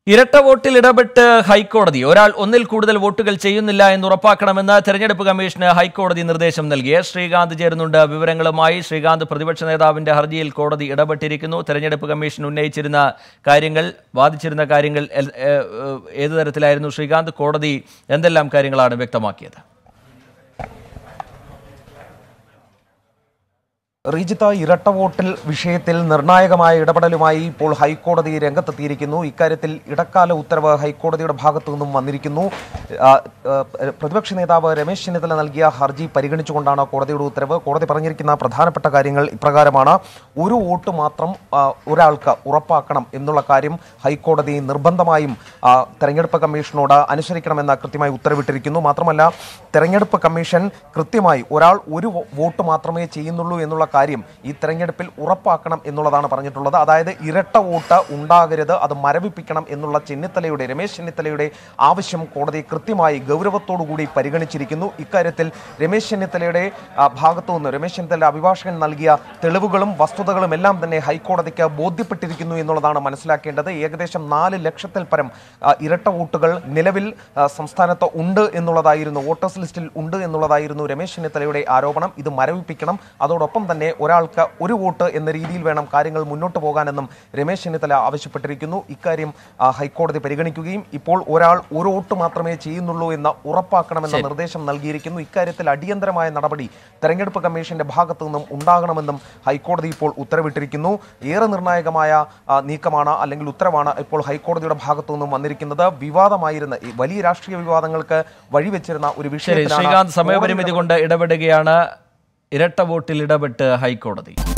ഇരട്ട വോട്ടിൽ ഇടപെട്ട് ഹൈക്കോടതി ഒരാൾ ഒന്നിൽ കൂടുതൽ വോട്ടുകൾ ചെയ്യുന്നില്ല എന്ന് ഉറപ്പാക്കണമെന്ന് തെരഞ്ഞെടുപ്പ് കമ്മീഷന് ഹൈക്കോടതി നിർദ്ദേശം നൽകി എസ് ശ്രീകാന്ത് ചേരുന്നുണ്ട് വിവരങ്ങളുമായി ശ്രീകാന്ത് പ്രതിപക്ഷ നേതാവിന്റെ ഹർജിയിൽ കോടതി ഇടപെട്ടിരിക്കുന്നു തെരഞ്ഞെടുപ്പ് കമ്മീഷൻ ഉന്നയിച്ചിരുന്ന കാര്യങ്ങൾ വാദിച്ചിരുന്ന കാര്യങ്ങൾ എൽ- ഏ- ഏ- ഏത് തരത്തിലായിരുന്നു ശ്രീകാന്ത് കോടതി എന്തെല്ലാം കാര്യങ്ങളാണ് വ്യക്തമാക്കിയത് റീജിത്ത ഇരട്ട വോട്ടിൽ വിഷയത്തിൽ നിർണായകമായ ഇടപെടലുമായി ഇപ്പോൾ ഹൈക്കോടതി രംഗത്തെത്തിയിരിക്കുന്നു ഇക്കാര്യത്തിൽ ഇടക്കാല ഉത്തരവ് ഹൈക്കോടതിയുടെ ഭാഗത്തു നിന്നും വന്നിരിക്കുന്നു ആ, ആ, പ്രതിപക്ഷ നേതാവ് രമേശ് ചെന്നിത്തല നൽകിയ ഹർജി പരിഗണിച്ചുകൊണ്ടാണ് കോടതിയുടെ ഉത്തരവ് കോടതി പറഞ്ഞിരിക്കുന്ന പ്രധാനപ്പെട്ട കാര്യങ്ങൾ ഇപ്രകാരമാണ് ഒരു വോട്ട് മാത്രം ആ, ഒരാൾക്ക് ഉറപ്പാക്കണം എന്നുള്ള കാര്യം ഹൈക്കോടതി നിർബന്ധമായും ആ, തെരഞ്ഞെടുപ്പ് കമ്മീഷനോട് അനുസരിക്കണമെന്ന് കൃത്യമായി ഉത്തരവിട്ടിരിക്കുന്നു മാത്രമല്ല തെരഞ്ഞെടുപ്പ് കമ്മീഷൻ കൃത്യമായി ഒരാൾ ഒരു വോ- വോട്ട് മാത്രമേ ചെയ്യുന്നുള്ളൂ എന്നുള്ള കാര്യം ഈ തെരഞ്ഞെടുപ്പിൽ ഉറപ്പാക്കണം എന്നുള്ളതാണ് പറഞ്ഞിട്ടുള്ളത് അതായത് ഇരട്ട വോട്ട് ഉണ്ടാകരുത് അത് മരവിപ്പിക്കണം എന്നുള്ള ചെന്നിത്തലയുടെ രമേശ് ചെന്നിത്തലയുടെ ആവശ്യം കോടതി കൃത്യമായി ഗൗരവത്തോടുകൂടി പരിഗണിച്ചിരിക്കുന്നു ഇക്കാര്യത്തിൽ രമേശ് ചെന്നിത്തലയുടെ ആ, ഭാഗത്തു നിന്ന് രമേശ് ചെന്നിത്തല അഭിഭാഷകൻ നൽകിയ തെളിവുകളും വസ്തുതകളും എല്ലാം തന്നെ ഹൈക്കോടതിക്ക് ബോധ്യപ്പെട്ടിരിക്കുന്നു എന്നുള്ളതാണ് മനസ്സിലാക്കേണ്ടത് ഏകദേശം നാല് ലക്ഷത്തിൽ പരം ആ, ഇരട്ട വോട്ടുകൾ നിലവിൽ ആ, സംസ്ഥാനത്ത് ഉണ്ട് എന്നുള്ളതായിരുന്നു വോട്ടേഴ്സ് ലിസ്റ്റിൽ ഉണ്ട് എന്നുള്ളതായിരുന്നു രമേശ് ചെന്നിത്തലയുടെ ആരോപണം ഇത് മരവിപ്പിക്കണം അതോടൊപ്പം തന്നെ ഒരാൾക്ക് ഒരു വോട്ട് എന്ന രീതിയിൽ വേണം കാര്യങ്ങൾ മുന്നോട്ട് പോകാനെന്നും രമേശ് ചെന്നിത്തല ആവശ്യപ്പെട്ടിരിക്കുന്നു ഇക്കാര്യം ആ, ഹൈക്കോടതി പരിഗണിക്കുകയും ഇപ്പോൾ ഒരാൾ ഒരു വോട്ട് മാത്രമേ ചെയ്യുന്നുള്ളൂ എന്ന് ഉറപ്പാക്കണമെന്ന നിർദ്ദേശം നൽകിയിരിക്കുന്നു ഇക്കാര്യത്തിൽ അടിയന്തരമായ നടപടി തെരഞ്ഞെടുപ്പ് കമ്മീഷന്റെ ഭാഗത്തു നിന്നും ഉണ്ടാകണമെന്നും ഹൈക്കോടതി ഇപ്പോൾ ഉത്തരവിട്ടിരിക്കുന്നു ഏറെ നിർണായകമായ ആ, നീക്കമാണ് അല്ലെങ്കിൽ ഉത്തരവാണ് ഇപ്പോൾ ഹൈക്കോടതിയുടെ ഭാഗത്തു നിന്നും വന്നിരിക്കുന്നത് വിവാദമായിരുന്ന ഈ വലിയ രാഷ്ട്രീയ വിവാദങ്ങൾക്ക് വഴിവെച്ചിരുന്ന ഒരു ശരി വിഷയത്തിലാണ് ശ്രീകാന്ത് സമയപരിമിതി കൊണ്ട് ഇടപെടുകയാണ് ഇരട്ട വോട്ടിൽ ഇടപെട്ട് ഹൈക്കോടതി